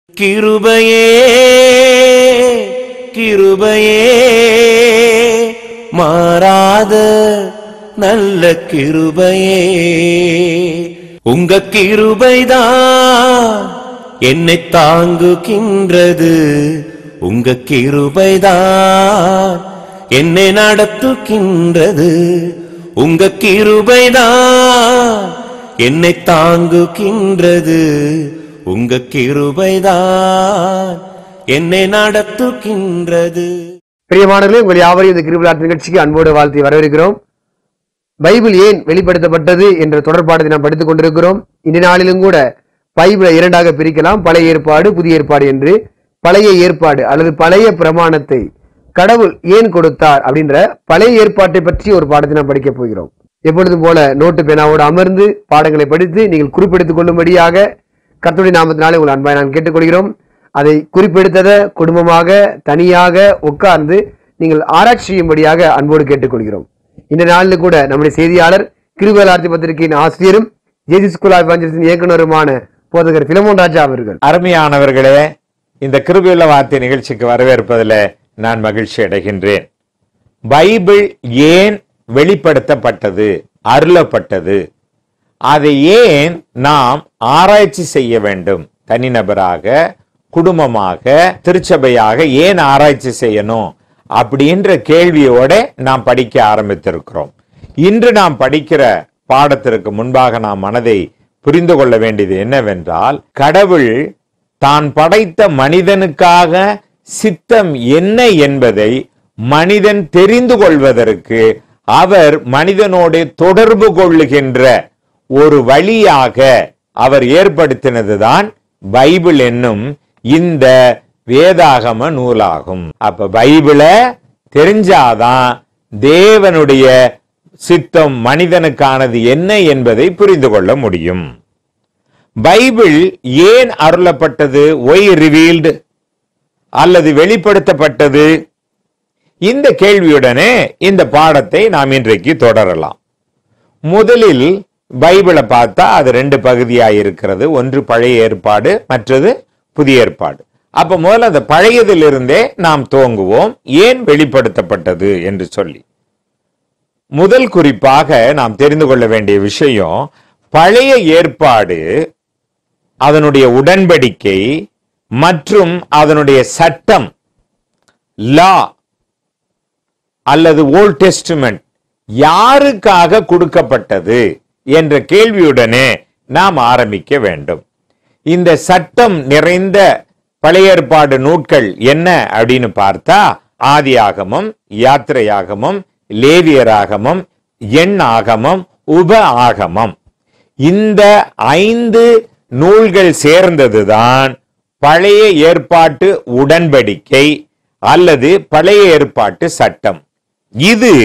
கிருபையே கிருபையே மாறாத நல்ல கிருபையே உங்க கிருபைதான் என்னை தாங்குகின்றது உங்க கிருபைதான் என்னை நடத்துகின்றது உங்க கிருபைதான் என்னை தாங்குகின்றது உங்க கிருபைதான் என்னை நடத்துகின்றது பிரியமானவர்களே உங்கள் யாவரையும் இந்த கிருபிலாட் நிகழ்ச்சிக்கு அன்போடு வாழ்த்தி வரவேற்கிறோம் பைபிள் ஏன் வெளிப்படுத்தப்பட்டது என்ற தொடர்பாடத்தை நாம் படித்துக் கொண்டிருக்கிறோம் இந்த நாளிலும் கூட பைபிளை இரண்டாக பிரிக்கலாம் பழைய ஏற்பாடு புதிய ஏற்பாடு என்று பழைய ஏற்பாடு அல்லது பழைய பிரமாணத்தை கடவுள் ஏன் கொடுத்தார் அப்படின்ற பழைய ஏற்பாட்டை பற்றி ஒரு பாடத்தை நாம் படிக்கப் போகிறோம் எப்பொழுதும் போல நோட்டு பேனாவோடு அமர்ந்து பாடங்களை படித்து நீங்கள் குறிப்பெடுத்துக் கொள்ளும்படியாக கர்த்தருடைய நாமத்தினாலே உங்கள் அன்பாய் நான் கேட்டுக்கொள்கிறோம் அதை குறிப்பெடுத்ததை குடும்பமாக தனியாக உட்கார்ந்து நீங்கள் ஆராய்ச்சி செய்யும்படியாக அன்போடு கேட்டுக்கொள்கிறோம் இந்த நாளில் கூட நம்முடைய செய்தியாளர் கிருபலார்த்தி பத்திரிகையின் ஆசிரியரும் ஜேசி ஸ்கூல் ஆஃப் ஏஞ்சல்ஸின் இயக்குனருமான போதகர் பிலமோன் ராஜா அவர்கள் அருமையானவர்களே இந்த கிருபியுள்ள வார்த்தை நிகழ்ச்சிக்கு வரவேற்பதில் நான் மகிழ்ச்சி அடைகின்றேன் பைபிள் ஏன் வெளிப்படுத்தப்பட்டது அருளப்பட்டது அதை ஏன் நாம் ஆராய்ச்சி செய்ய வேண்டும் தனிநபராக குடும்பமாக திருச்சபையாக ஏன் ஆராய்ச்சி செய்யணும் அப்படின்ற கேள்வியோட நாம் படிக்க ஆரம்பித்திருக்கிறோம் இன்று நாம் படிக்கிற பாடத்திற்கு முன்பாக நாம் மனதை புரிந்து கொள்ள வேண்டியது என்னவென்றால் கடவுள் தான் படைத்த மனிதனுக்காக சித்தம் என்ன என்பதை மனிதன் தெரிந்து கொள்வதற்கு அவர் மனிதனோடு தொடர்பு கொள்ளுகின்ற ஒரு வழியாக அவர் ஏற்படுத்தினதுதான் பைபிள் என்னும் இந்த வேதாகம நூலாகும் அப்ப பைபிளை தெரிஞ்சாதான் தேவனுடைய சித்தம் மனிதனுக்கானது என்ன என்பதை புரிந்து கொள்ள முடியும் பைபிள் ஏன் அருளப்பட்டது ஒய் ரிவீல்டு அல்லது வெளிப்படுத்தப்பட்டது இந்த கேள்வியுடனே இந்த பாடத்தை நாம் இன்றைக்கு தொடரலாம் முதலில் பைபிளை பார்த்தா அது ரெண்டு பகுதியாக இருக்கிறது ஒன்று பழைய ஏற்பாடு மற்றது புதிய ஏற்பாடு அப்ப முதல்ல அந்த பழையதிலிருந்தே நாம் துவங்குவோம் ஏன் வெளிப்படுத்தப்பட்டது என்று சொல்லி முதல் குறிப்பாக நாம் தெரிந்து கொள்ள வேண்டிய விஷயம் பழைய ஏற்பாடு அதனுடைய உடன்படிக்கை மற்றும் அதனுடைய சட்டம் லா அல்லது ஓல்ட் டெஸ்டிமெண்ட் யாருக்காக கொடுக்கப்பட்டது என்ற கேள்வியுடனே நாம் ஆரம்பிக்க வேண்டும் இந்த சட்டம் நிறைந்த பழைய ஏற்பாடு நூட்கள் என்ன அப்படின்னு பார்த்தா ஆதியாகமம் யாத்திரையாகமம் லேவியராகமம் எண் ஆகமம் உப ஆகமம் இந்த ஐந்து நூல்கள் சேர்ந்ததுதான் பழைய ஏற்பாட்டு உடன்படிக்கை அல்லது பழைய ஏற்பாட்டு சட்டம் இது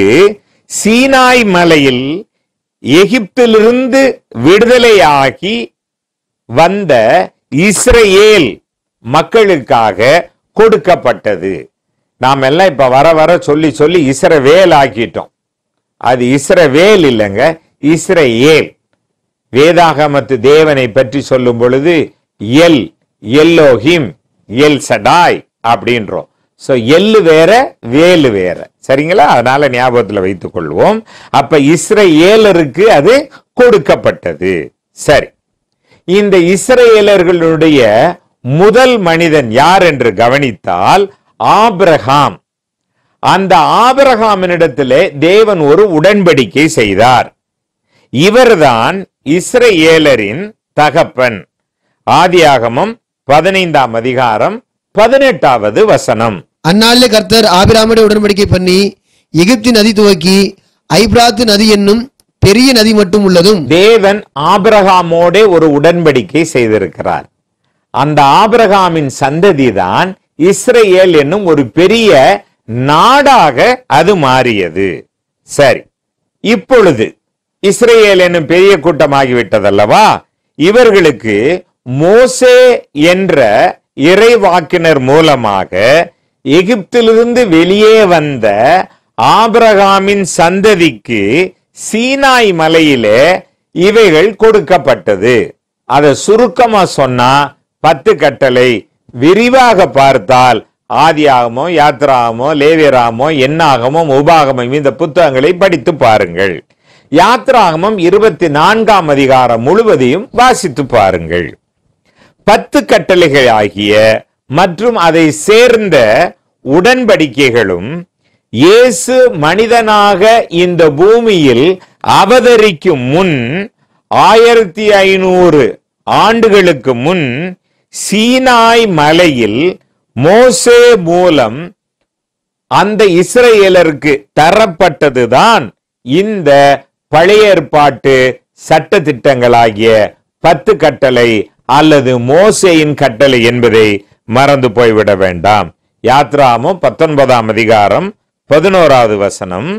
சீனாய் மலையில் எகிப்திலிருந்து விடுதலையாகி வந்த இஸ்ரேல் மக்களுக்காக கொடுக்கப்பட்டது நாம் எல்லாம் இப்ப வர வர சொல்லி சொல்லி இஸ்ரவேல் ஆக்கிட்டோம் அது இஸ்ரவேல் இல்லைங்க இஸ்ரேல் வேதாகமத்து தேவனை பற்றி சொல்லும் பொழுது எல் எல்லோஹிம் எல் சடாய் அப்படின்றோம் சோ எள்ளு வேற வேலு வேற சரிங்களா அதனால ஞாபகத்துல வைத்துக் கொள்வோம் அப்ப இஸ்ரேலருக்கு அது கொடுக்கப்பட்டது சரி இந்த இஸ்ரேலர்களுடைய முதல் மனிதன் யார் என்று கவனித்தால் ஆபிரகாம் அந்த ஆபிரகாமினிடத்திலே தேவன் ஒரு உடன்படிக்கை செய்தார் இவர்தான் இஸ்ரேலரின் தகப்பன் ஆதியாகமம் பதினைந்தாம் அதிகாரம் பதினெட்டாவது வசனம் அந்நாளிலே கர்த்தர் ஆபிராமோட உடன்படிக்கை பண்ணி எகிப்தின் நதி துவக்கி ஐப்ராத்து நதி என்னும் பெரிய நதி மட்டும் உள்ளதும் தேவன் ஆபிரகாமோடே ஒரு உடன்படிக்கை செய்திருக்கிறார் அந்த ஆபிரகாமின் சந்ததிதான் இஸ்ரேல் என்னும் ஒரு பெரிய நாடாக அது மாறியது சரி இப்பொழுது இஸ்ரேல் என்னும் பெரிய கூட்டமாகிவிட்டதல்லவா இவர்களுக்கு மோசே என்ற இறைவாக்கினர் மூலமாக எகிப்திலிருந்து வெளியே வந்த ஆபிரகாமின் சந்ததிக்கு சீனாய் மலையிலே இவைகள் கொடுக்கப்பட்டது அதை சுருக்கமா சொன்னா பத்து கட்டளை விரிவாக பார்த்தால் ஆதியாகமோ யாத்ராகமோ லேவியராகமோ எண்ணாகமோ உபாகமம் இந்த புத்தகங்களை படித்து பாருங்கள் யாத்ராகமம் இருபத்தி நான்காம் அதிகாரம் முழுவதையும் வாசித்து பாருங்கள் பத்து கட்டளைகள் ஆகிய மற்றும் அதை சேர்ந்த உடன்படிக்கைகளும் இயேசு மனிதனாக இந்த பூமியில் அவதரிக்கும் முன் ஆயிரத்தி ஐநூறு ஆண்டுகளுக்கு முன் சீனாய் மலையில் மோசே மூலம் அந்த இஸ்ரேலருக்கு தரப்பட்டதுதான் இந்த பழைய ஏற்பாட்டு சட்ட திட்டங்களாகிய பத்து கட்டளை அல்லது மோசேயின் கட்டளை என்பதை மறந்து போய்விட வேண்டாம் யாத்ராமம் பத்தொன்பதாம் அதிகாரம் பதினோராவது வசனம்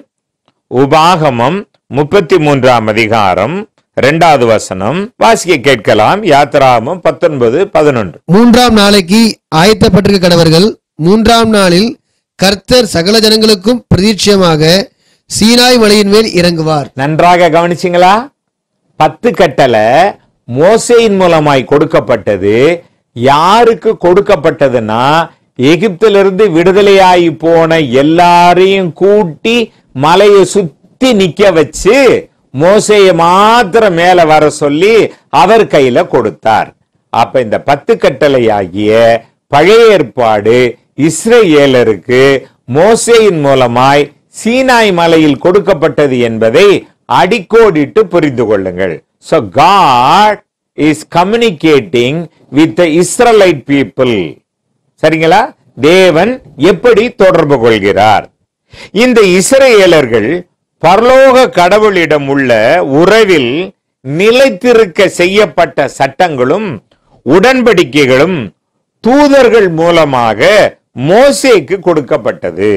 உபாகமம் முப்பத்தி மூன்றாம் அதிகாரம் இரண்டாவது வசனம் வாசிக்க கேட்கலாம் யாத்ராமம் பத்தொன்பது பதினொன்று மூன்றாம் நாளைக்கு ஆயத்தப்பட்டிருக்க கடவர்கள் மூன்றாம் நாளில் கர்த்தர் சகல ஜனங்களுக்கும் பிரதீட்சயமாக சீனாய் மலையின் மேல் இறங்குவார் நன்றாக கவனிச்சிங்களா பத்து கட்டளை மோசேயின் மூலமாய் கொடுக்கப்பட்டது யாருக்கு கொடுக்கப்பட்டதுன்னா எகிப்திலிருந்து விடுதலையாகி போன எல்லாரையும் கூட்டி மலையை சுத்தி நிக்க வச்சு மோசையை மாத்திரம் மேல வர சொல்லி அவர் கையில கொடுத்தார் அப்ப இந்த பத்து கட்டளை ஆகிய பழைய ஏற்பாடு இஸ்ரேலருக்கு மோசேயின் மூலமாய் சீனாய் மலையில் கொடுக்கப்பட்டது என்பதை அடிக்கோடிட்டு புரிந்து கொள்ளுங்கள் so god is communicating with the israelite people சரிங்களா தேவன் எப்படி தொடர்பு கொள்கிறார் இந்த இஸ்ரேலர்கள் பரலோக கடவுளிடம் உள்ள உறவில் நிலைத்திருக்க செய்யப்பட்ட சட்டங்களும் உடன்படிக்கைகளும் தூதர்கள் மூலமாக மோசேக்கு கொடுக்கப்பட்டது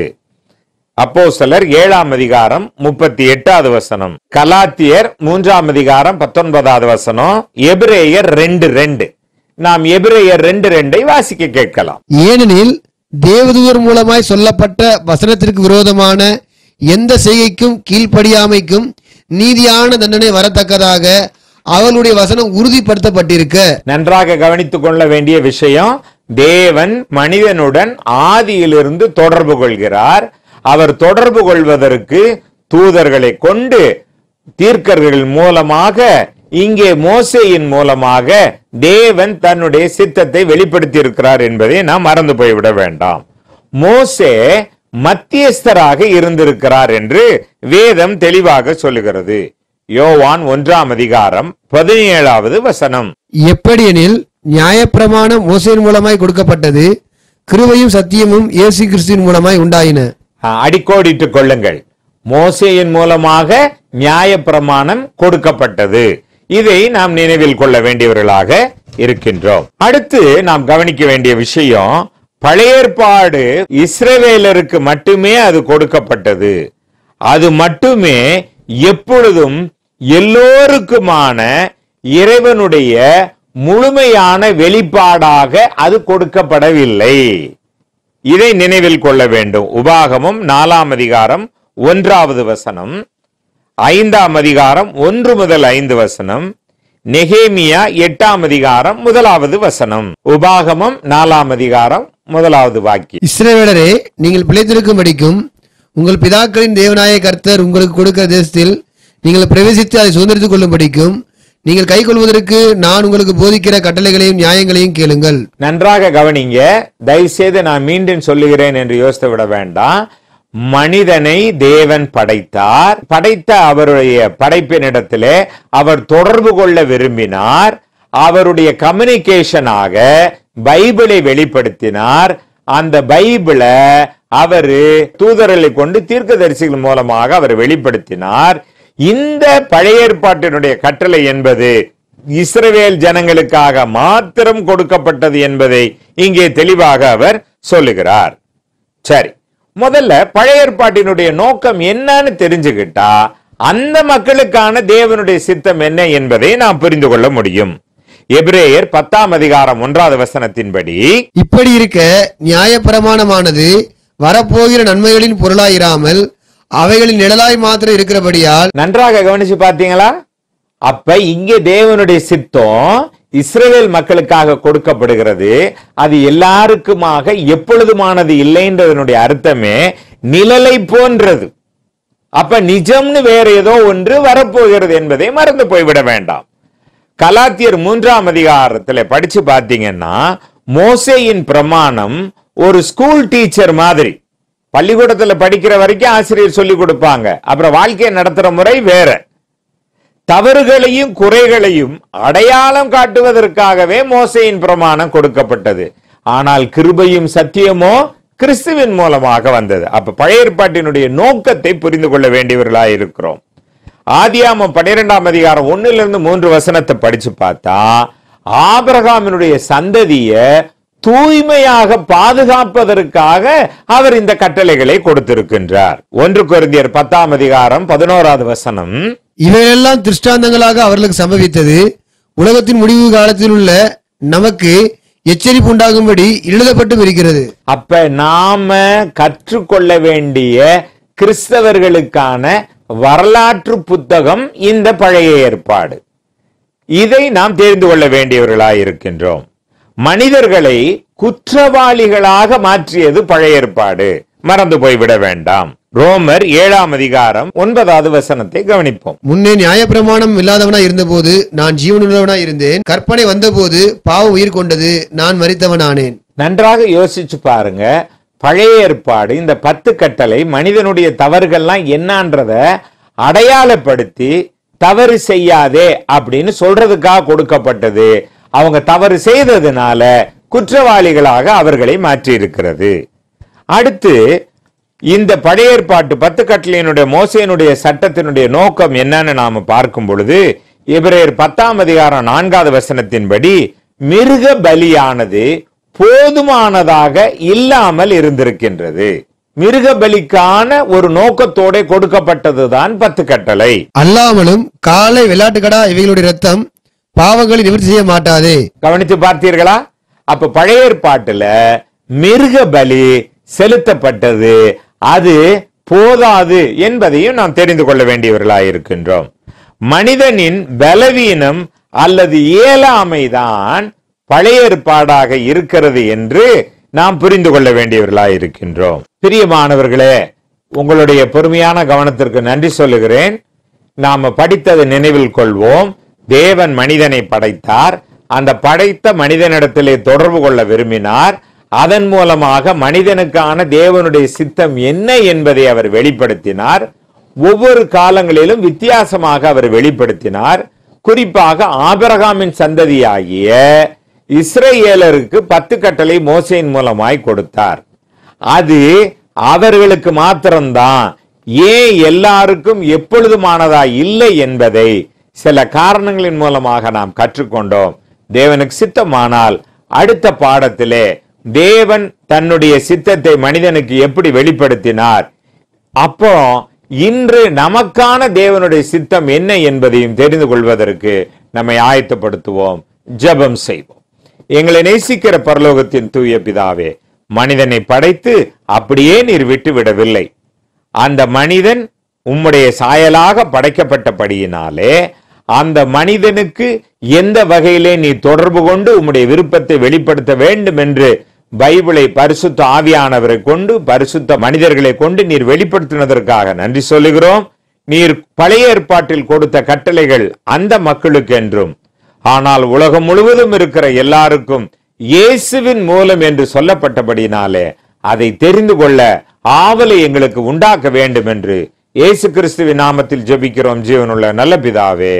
அப்போஸ்தலர் ஏழாம் அதிகாரம் முப்பத்தி எட்டாவது வசனம் கலாத்தியர் மூன்றாம் அதிகாரம் பத்தொன்பதாவது வசனம் எபிரேயர் ரெண்டு ரெண்டு நாம் எபிரேயர் ரெண்டு ரெண்டை வாசிக்க கேட்கலாம் ஏனெனில் தேவதூதர் மூலமாய் சொல்லப்பட்ட வசனத்திற்கு விரோதமான எந்த செய்கைக்கும் கீழ்ப்படியாமைக்கும் நீதியான தண்டனை வரத்தக்கதாக அவளுடைய வசனம் உறுதிப்படுத்தப்பட்டிருக்க நன்றாக கவனித்துக் கொள்ள வேண்டிய விஷயம் தேவன் மனிதனுடன் ஆதியிலிருந்து தொடர்பு கொள்கிறார் அவர் தொடர்பு கொள்வதற்கு தூதர்களை கொண்டு தீர்க்கர்கள் மூலமாக இங்கே மோசேயின் மூலமாக தேவன் தன்னுடைய சித்தத்தை வெளிப்படுத்தி இருக்கிறார் என்பதை நாம் மறந்து போய்விட வேண்டாம் மோசே மத்தியஸ்தராக இருந்திருக்கிறார் என்று வேதம் தெளிவாக சொல்லுகிறது யோவான் ஒன்றாம் அதிகாரம் பதினேழாவது வசனம் எப்படியெனில் நியாயப்பிரமாணம் மோசையின் மூலமாய் கொடுக்கப்பட்டது கிருபையும் சத்தியமும் இயேசு கிறிஸ்துவின் மூலமாய் உண்டாயின ஆ, அடிக்கோடிட்டுக் கொள்ளுங்கள் மோசேயின் மூலமாக நியாயப்பிரமாணம் கொடுக்கப்பட்டது இதை நாம் நினைவில் கொள்ள வேண்டியவர்களாக இருக்கின்றோம் அடுத்து நாம் கவனிக்க வேண்டிய விஷயம் பழைய ஏற்பாடு இஸ்ரவேலருக்கு மட்டுமே அது கொடுக்கப்பட்டது அது மட்டுமே எப்பொழுதும் எல்லோருக்குமான இறைவனுடைய முழுமையான வெளிப்பாடாக அது கொடுக்கப்படவில்லை இதை நினைவில் கொள்ள வேண்டும் உபாகமம் நாலாம் அதிகாரம் ஒன்றாவது வசனம் ஐந்தாம் அதிகாரம் ஒன்று முதல் ஐந்து வசனம் நெகேமியா எட்டாம் அதிகாரம் முதலாவது வசனம் உபாகமம் நாலாம் அதிகாரம் முதலாவது வாக்கியம் இஸ்ரவேலரே நீங்கள் பிழைத்திருக்கும்படிக்கும் உங்கள் பிதாக்களின் தேவனாய கர்த்தர் உங்களுக்கு கொடுக்கிற தேசத்தில் நீங்கள் பிரவேசித்து அதை சுதந்திரித்துக் கொள்ளும்படிக்கும் நீங்கள் கைக்கொள்வதற்கு நான் உங்களுக்கு போதிக்கிற கட்டளைகளையும் நியாயங்களையும் கேளுங்கள் நன்றாக கவனிங்க தயவுசெய்து நான் மீண்டும் சொல்லுகிறேன் என்று யோசித்து விட வேண்டாம் மனிதனை தேவன் படைத்தார் படைத்த அவருடைய படைப்பினிடத்திலே அவர் தொடர்பு கொள்ள விரும்பினார் அவருடைய கம்யூனிகேஷனாக பைபிளை வெளிப்படுத்தினார் அந்த பைபிளை அவரு தூதர்களை கொண்டு தீர்க்கதரிசிகள் மூலமாக அவர் வெளிப்படுத்தினார் இந்த பழைய ஏற்பாட்டினுடைய கட்டளை என்பது இஸ்ரவேல் ஜனங்களுக்காக மாத்திரம் கொடுக்கப்பட்டது என்பதை இங்கே தெளிவாக அவர் சொல்லுகிறார் சரி முதல்ல பழைய ஏற்பாட்டினுடைய நோக்கம் என்னன்னு தெரிஞ்சுக்கிட்டா அந்த மக்களுக்கான தேவனுடைய சித்தம் என்ன என்பதை நாம் புரிந்து கொள்ள முடியும் எபிரேயர் பத்தாம் அதிகாரம் ஒன்றாவது வசனத்தின்படி இப்படி இருக்க நியாயப்பிரமாணமானது வரப்போகிற நன்மைகளின் பொருளாயிராமல் அவைகளின் நிழலாய் மாத்திரம் இருக்கிறபடியால் நன்றாக கவனிச்சு பார்த்தீங்களா அப்ப இங்கே தேவனுடைய சித்தம் இஸ்ரவேல் மக்களுக்காக கொடுக்கப்படுகிறது அது எல்லாருக்குமாக எப்பொழுதுமானது இல்லைன்றதனுடைய அர்த்தமே நிழலை போன்றது அப்ப நிஜம்னு வேற ஏதோ ஒன்று வரப்போகிறது என்பதை மறந்து போய்விட வேண்டாம் கலாத்தியர் மூன்றாம் அதிகாரத்துல படிச்சு பாத்தீங்கன்னா மோசேயின் பிரமாணம் ஒரு ஸ்கூல் டீச்சர் மாதிரி பள்ளிக்கூடத்துல படிக்கிற வரைக்கும் ஆசிரியர் சொல்லி கொடுப்பாங்க அப்புறம் வாழ்க்கையை நடத்துற முறை வேற தவறுகளையும் குறைகளையும் அடையாளம் காட்டுவதற்காகவே மோசையின் பிரமாணம் கொடுக்கப்பட்டது ஆனால் கிருபையும் சத்தியமோ கிறிஸ்துவின் மூலமாக வந்தது அப்ப பழைய ஏற்பாட்டினுடைய நோக்கத்தை புரிந்து கொள்ள வேண்டியவர்களாய் இருக்கிறோம் ஆதியாமம் பன்னிரெண்டாம் அதிகாரம் ஒண்ணுல இருந்து மூன்று வசனத்தை படிச்சு பார்த்தா ஆபிரகாமினுடைய சந்ததிய தூய்மையாக பாதுகாப்பதற்காக அவர் இந்த கட்டளைகளை கொடுத்திருக்கின்றார் ஒன்று கொரிந்தியர் பத்தாம் அதிகாரம் பதினோராவது வசனம் இவையெல்லாம் திருஷ்டாந்தங்களாக அவர்களுக்கு சம்பவித்தது உலகத்தின் முடிவு காலத்தில் உள்ள நமக்கு எச்சரிப்பு உண்டாகும்படி எழுதப்பட்டும் இருக்கிறது அப்ப நாம கற்றுக்கொள்ள வேண்டிய கிறிஸ்தவர்களுக்கான வரலாற்று புத்தகம் இந்த பழைய ஏற்பாடு இதை நாம் தெரிந்து கொள்ள வேண்டியவர்களாய் இருக்கின்றோம் மனிதர்களை குற்றவாளிகளாக மாற்றியது பழைய ஏற்பாடு மறந்து போய்விட வேண்டாம் ரோமர் ஏழாம் அதிகாரம் ஒன்பதாவது வசனத்தை கவனிப்போம் முன்னே நியாயப்பிரமாணம் இல்லாதவனாய் இருந்தபோது நான் ஜீவனுள்ளவனாய் இருந்தேன் கற்பனை வந்தபோது பாவம் உயிர் கொண்டது நான் மரித்தவனானேன் நன்றாக யோசிச்சு பாருங்க பழைய ஏற்பாடு இந்த பத்து கட்டளை மனிதனுடைய தவறுகள்லாம் என்னன்றத அடையாளப்படுத்தி தவறு செய்யாதே அப்படின்னு சொல்றதுக்காக கொடுக்கப்பட்டது அவங்க தவறு செய்ததுனால குற்றவாளிகளாக அவர்களை மாற்றி இருக்கிறது அடுத்து இந்த பழைய ஏற்பாட்டு பத்து கட்டளையினுடைய மோசையினுடைய சட்டத்தினுடைய நோக்கம் என்னன்னு நாம பார்க்கும் பொழுது எபிரேயர் பத்தாம் அதிகாரம் நான்காவது வசனத்தின்படி மிருக பலியானது போதுமானதாக இல்லாமல் இருந்திருக்கின்றது மிருக பலிக்கான ஒரு நோக்கத்தோட கொடுக்கப்பட்டதுதான் பத்து கட்டளை அல்லாமலும் காலை வெள்ளாட்டுக்கடா இவைகளுடைய ரத்தம் பாவங்களை நிவர்த்தி செய்ய மாட்டாதே கவனித்து பார்த்தீர்களா அப்ப பழைய ஏற்பாட்டுல மிருக பலி செலுத்தப்பட்டது அது போதாது என்பதையும் நாம் தெரிந்து கொள்ள வேண்டியவர்களாய் இருக்கின்றோம் மனிதனின் பலவீனம் அல்லது இயலாமைதான் பழைய ஏற்பாடாக இருக்கிறது என்று நாம் புரிந்து கொள்ள வேண்டியவர்களாய் இருக்கின்றோம் பிரியமானவர்களே உங்களுடைய பொறுமையான கவனத்திற்கு நன்றி சொல்லுகிறேன் நாம படித்ததை நினைவில் கொள்வோம் தேவன் மனிதனை படைத்தார் அந்த படைத்த மனிதனிடத்திலே தொடர்பு கொள்ள விரும்பினார் அதன் மூலமாக மனிதனுக்கான தேவனுடைய சித்தம் என்ன என்பதை அவர் வெளிப்படுத்தினார் ஒவ்வொரு காலங்களிலும் வித்தியாசமாக அவர் வெளிப்படுத்தினார் குறிப்பாக ஆபிரகாமின் சந்ததியாகிய இஸ்ரேலருக்கு பத்து கட்டளை மோசையின் மூலமாய் கொடுத்தார் அது அவர்களுக்கு மாத்திரம்தான் ஏன் எல்லாருக்கும் எப்பொழுதுமானதா இல்லை என்பதை சில காரணங்களின் மூலமாக நாம் கற்றுக்கொண்டோம் தேவனுக்கு சித்தமானால் அடுத்த பாடத்திலே தேவன் தன்னுடைய சித்தத்தை மனிதனுக்கு எப்படி வெளிப்படுத்தினார் அப்போ இன்று நமக்கான தேவனுடைய சித்தம் என்ன என்பதையும் தெரிந்து கொள்வதற்கு நம்மை ஆயத்தப்படுத்துவோம் ஜெபம் செய்வோம் எங்களை நேசிக்கிற பரலோகத்தின் தூய பிதாவே மனிதனை படைத்து அப்படியே நீர் விட்டு விடவில்லை அந்த மனிதன் உம்முடைய சாயலாக படைக்கப்பட்டபடியினாலே அந்த மனிதனுக்கு எந்த வகையிலே நீ தொடர்பு கொண்டு உம்முடைய விருப்பத்தை வெளிப்படுத்த வேண்டும் என்று பைபிளை பரிசுத்த ஆவியானவரை கொண்டு பரிசுத்த மனிதர்களை கொண்டு நீர் வெளிப்படுத்தினதற்காக நன்றி சொல்லுகிறோம் நீர் பழைய ஏற்பாட்டில் கொடுத்த கட்டளைகள் அந்த மக்களுக்கு என்றும் ஆனால் உலகம் முழுவதும் இருக்கிற எல்லாருக்கும் இயேசுவின் மூலம் என்று சொல்லப்பட்டபடினாலே அதை தெரிந்து கொள்ள ஆவலை எங்களுக்கு உண்டாக்க வேண்டும் என்று இயேசு கிறிஸ்துவின் நாமத்தில் ஜெபிக்கிறோம் ஜீவனுள்ள நல்ல பிதாவே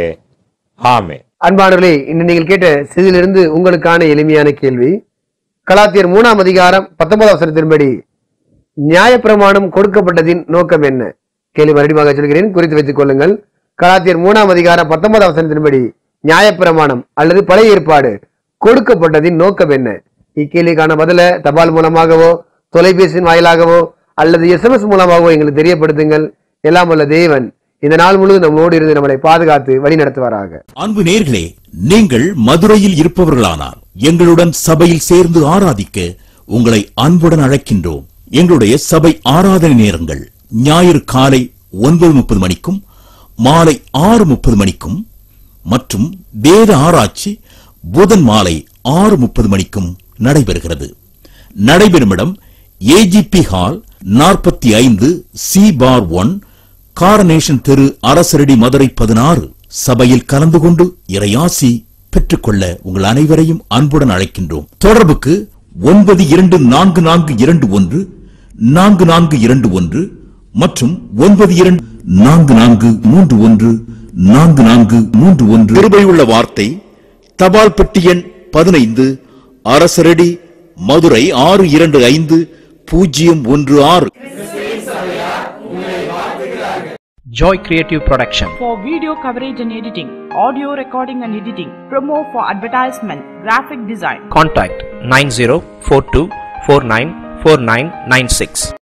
ஆமே அன்பானவர்களே இன்று நீங்கள் கேட்ட செய்தியிலிருந்து உங்களுக்கான எளிமையான கேள்வி கலாத்தியர் மூணாம் அதிகாரம் பத்தொன்பதாம் வசனத்தின்படி நியாயப்பிரமாணம் கொடுக்கப்பட்டதின் நோக்கம் என்ன கேள்வி மறுபடியும் சொல்கிறேன் குறித்து வைத்துக் கொள்ளுங்கள் கலாத்தியர் மூணாம் அதிகாரம் பத்தொன்பதாம் வசனத்தின்படி நியாயப்பிரமாணம் அல்லது பழைய ஏற்பாடு கொடுக்கப்பட்டதின் நோக்கம் என்ன இக்கேள்விக்கான பதில தபால் மூலமாகவோ தொலைபேசியின் வாயிலாகவோ அல்லது எஸ்எம்எஸ் மூலமாகவோ எங்களுக்கு தெரியப்படுத்துங்கள் எல்லாம் வல்ல தேவன் இந்த நாள் முழுவதும் நம்மோடு இருந்து நம்மளை பாதுகாத்து வழி நடத்துவாராக அன்பு நேர்களே நீங்கள் மதுரையில் இருப்பவர்களானார் எங்களுடன் சபையில் சேர்ந்து ஆராதிக்க உங்களை அன்புடன் அழைக்கின்றோம் எங்களுடைய சபை ஆராதனை நேரங்கள் ஞாயிறு காலை ஒன்பது முப்பது மணிக்கும் மாலை ஆறு முப்பது மணிக்கும் மற்றும் வேத ஆராய்ச்சி புதன் மாலை ஆறு முப்பது மணிக்கும் நடைபெறுகிறது நடைபெறும் இடம் ஏஜிபி ஹால் நாற்பத்தி ஐந்து சி பார் ஒன் காரனேஷன் தெரு அரசரடி மதுரை பதினாறு சபையில் கலந்து கொண்டு இறையாசி பெற்றுக்கொள்ள உங்கள் அனைவரையும் அன்புடன் அழைக்கின்றோம் தொடர்புக்கு ஒன்பது இரண்டு நான்கு நான்கு இரண்டு ஒன்று நான்கு நான்கு இரண்டு ஒன்று மற்றும் ஒன்பது இரண்டு நான்கு நான்கு மூன்று ஒன்று நான்கு நான்கு மூன்று ஒன்று கிருபையுள்ள வார்த்தை தபால் பெட்டி எண் பதினைந்து அரசரடி மதுரை ஆறு இரண்டு ஐந்து பூஜ்ஜியம் ஒன்று ஆறு Joy Creative Production. for video coverage and editing, audio recording and editing, promo for advertisement, graphic design. Contact 9042494996.